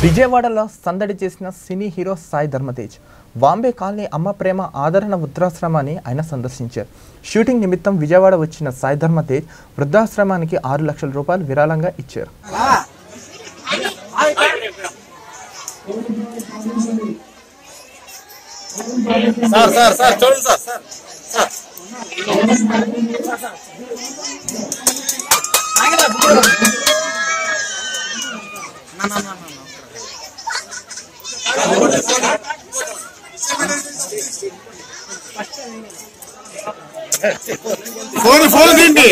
విజయవాడలో సందడి చేసిన cine hero Sai Dharam Tej Bombay colony అమ్మ ప్రేమ ఆదరణ వృద్ధాశ్రమాన్ని ఆయన సందర్శించారు షూటింగ్ నిమిత్తం విజయవాడ వచ్చిన సాయి ధర్మతేజ్ వృద్ధాశ్రమానికి ఆరు లక్షల రూపాయలు విరాళంగా ఇచ్చారు సార్ సార్ సార్ చూడండి sir sir sir phone phone తిండి